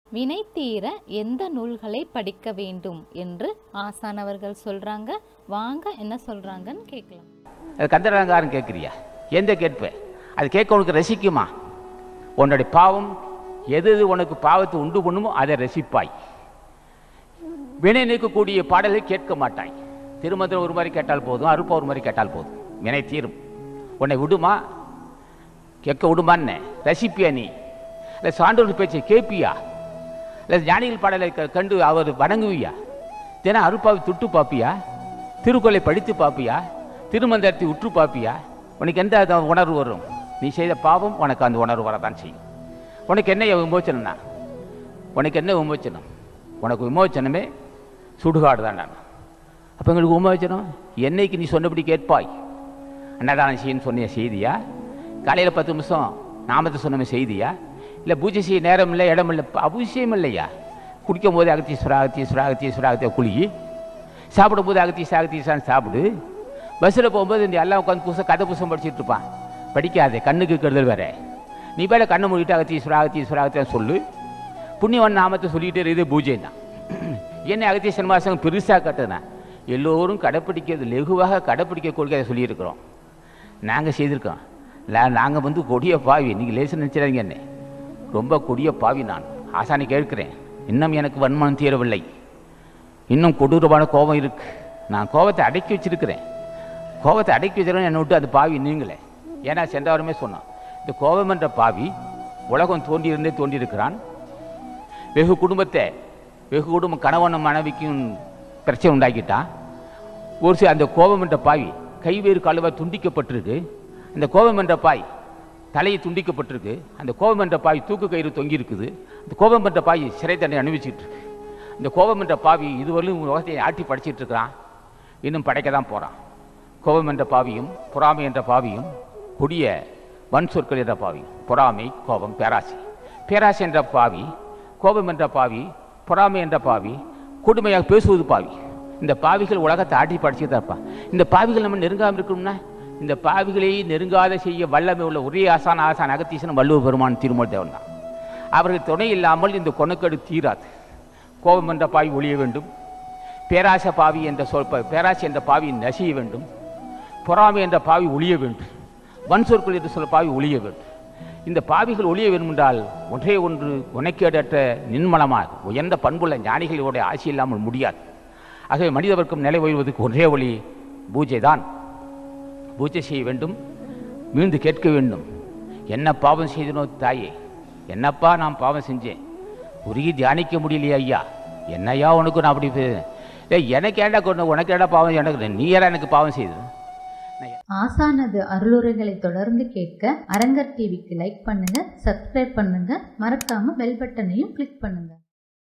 வினை தீர எந்த நூல்களை படிக்க வேண்டும் என்று ஆசான் அவர்கள் சொல்றாங்க வாங்க என்ன சொல்றாங்கன்னு கேட்கலாம் அது கந்தரங்காரன் கேட்குறியா எந்த கேட்ப அது கேட்க உனக்கு ரசிக்குமா உன்னுடைய பாவம் எது எது உனக்கு பாவத்தை உண்டு பண்ணுமோ அதை ரசிப்பாய் வினை நீக்கக்கூடிய பாடலை கேட்க மாட்டாய் திருமந்திரம் ஒரு மாதிரி கேட்டால் போதும் அருப்பா ஒரு மாதிரி கேட்டால் போதும் வினை தீரும் உன்னை விடுமா கேட்க விடுமான்னு ரசிப்பியா நீ இல்லை சான்றோர்கள் பேச்சை கேட்பியா இல்லை ஞானிகள் பாடலை க- கண்டு அவர் வணங்குவியா தினம் அருப்பாவை துட்டு பார்ப்பியா திருக்குறளை படித்து பார்ப்பியா திருமந்திரத்தை உற்று பார்ப்பியா உனக்கு எந்த அது உணர்வு வரும் நீ செய்த பாவம் உனக்கு அந்த உணர்வு வரதான் செய்யும் உனக்கு என்ன விமோச்சனம்னா உனக்கு என்ன விமோச்சனம் உனக்கு விமோச்சனமே சுடுகாடு தான் நான் அப்போ எங்களுக்கு விமோச்சனம் என்னைக்கு நீ சொன்னபடி கேட்பாய் அன்னதானம் செய்யன்னு சொன்னிய செய்தியா காலையில் பத்து நிமிஷம் நாமத்தை சொன்ன செய்தியா இல்லை பூஜை செய்ய நேரம் இல்லை இடம் இல்லை அவசியம் இல்லையா குடிக்கும் போது அகத்தீஸ்வரா அகத்தீஸ்வரா அகத்தீஸ்வரா அகத்திய குழி சாப்பிடும் போது அகத்தீசா அகத்தீசான்னு சாப்பிடு பஸ்ஸில் போகும்போது இந்த எல்லாம் உட்காந்து புதுசாக கதை புதுசம் படிச்சுட்டு இருப்பான் படிக்காதே கண்ணுக்கு கெடுதல் வேற நீ பேர கண்ணை மூடிட்டு அகத்தீஸ்வரா அகத்தீஸ்வரா அகத்தியம் சொல்லு புண்ணியவன் நாமத்தை சொல்லிகிட்டே இருக்குது பூஜை தான் என்ன அகத்தீஸ்வரன் மாதம் பெருசாக கட்டுனா எல்லோரும் கடைப்பிடிக்கிறது லெகுவாக கடைப்பிடிக்க கொள்கையை சொல்லியிருக்கிறோம் நாங்கள் செய்திருக்கோம் நாங்கள் வந்து கொடிய பாவி நீங்கள் லேசு நினச்சிடாதீங்க என்ன ரொம்ப கொடிய பாவி நான் ஆசானி கேட்கிறேன் இன்னும் எனக்கு வன்மனம் தீரவில்லை இன்னும் கொடூரமான கோபம் இருக்கு நான் கோபத்தை அடக்கி வச்சிருக்கிறேன் கோபத்தை அடக்கி வச்சிருக்கேன் என்னை விட்டு அது பாவி நீங்களே ஏன்னா சென்றவருமே சொன்னான் இந்த கோபம் என்ற பாவி உலகம் தோன்றியிருந்தே தோன்றியிருக்கிறான் வெகு குடும்பத்தை வெகு குடும்பம் கணவனும் மனைவிக்கும் பிரச்சனை உண்டாக்கிட்டான் ஒரு சில அந்த கோபம் என்ற பாவி கைவேறு கழுவ துண்டிக்கப்பட்டிருக்கு அந்த கோபம் என்ற பாய் தலையை துண்டிக்கப்பட்டிருக்கு அந்த கோபம் என்ற பாய் தூக்கு கயிறு தொங்கி இருக்குது அந்த கோபம் என்ற பாய் சிறை தண்டனை அனுபவிச்சுட்டு இருக்கு இந்த கோபம் என்ற பாவி இதுவரையிலும் உலகத்தை ஆட்டி படைச்சிட்டு இருக்கிறான் இன்னும் படைக்க தான் போகிறான் கோபம் என்ற பாவியும் பொறாமை என்ற பாவியும் கொடிய வன் சொற்கள் என்ற பாவியும் பொறாமை கோபம் பேராசை பேராசை என்ற பாவி கோபம் என்ற பாவி பொறாமை என்ற பாவி கொடுமையாக பேசுவது பாவி இந்த பாவிகள் உலகத்தை ஆட்டி படிச்சுட்டு தான் இருப்பான் இந்த பாவிகள் நம்ம நெருங்காமல் இருக்கணும்னா இந்த பாவிகளை நெருங்காத செய்ய வல்லமை உள்ள ஒரே ஆசான் ஆசான் அகத்தீசன் வள்ளுவ பெருமான் திருமூல் தேவன் தான் அவர்கள் துணை இல்லாமல் இந்த கொணக்கடு தீராது கோபம் என்ற பாவி ஒழிய வேண்டும் பேராசை பாவி என்ற சொல் ப- பேராசை என்ற பாவி நசிய வேண்டும் பொறாமை என்ற பாவி ஒழிய வேண்டும் வன் சொற்கள் என்று சொல்ல பாவி ஒழிய வேண்டும் இந்த பாவிகள் ஒழிய வேண்டும் என்றால் ஒன்றே ஒன்று உனக்கேடற்ற நின்மலமாக உயர்ந்த பண்புள்ள ஞானிகளுடைய ஆசி இல்லாமல் முடியாது ஆகவே மனித வர்க்கம் நிலை உயர்வதற்கு ஒன்றே வழி பூஜை தான் பூஜை செய்ய வேண்டும் மீண்டு கேட்க வேண்டும் என்ன பாவம் செய்தனோ தாயே என்னப்பா நான் பாவம் செஞ்சேன் உருகி தியானிக்க முடியலையா ஐயா என்னையா உனக்கு நான் அப்படி பே- டேய் எனக்கு ஏன்டா கொண்டு உனக்கு ஏன்டா பாவம் எனக்கு நீ யாரா எனக்கு பாவம் செய்தது ஆசானது அருளுரைகளை தொடர்ந்து கேட்க அரங்கர் டிவிக்கு லைக் பண்ணுங்க சப்ஸ்கிரைப் பண்ணுங்க மறக்காம பெல் பட்டனையும் கிளிக் பண்ணுங்க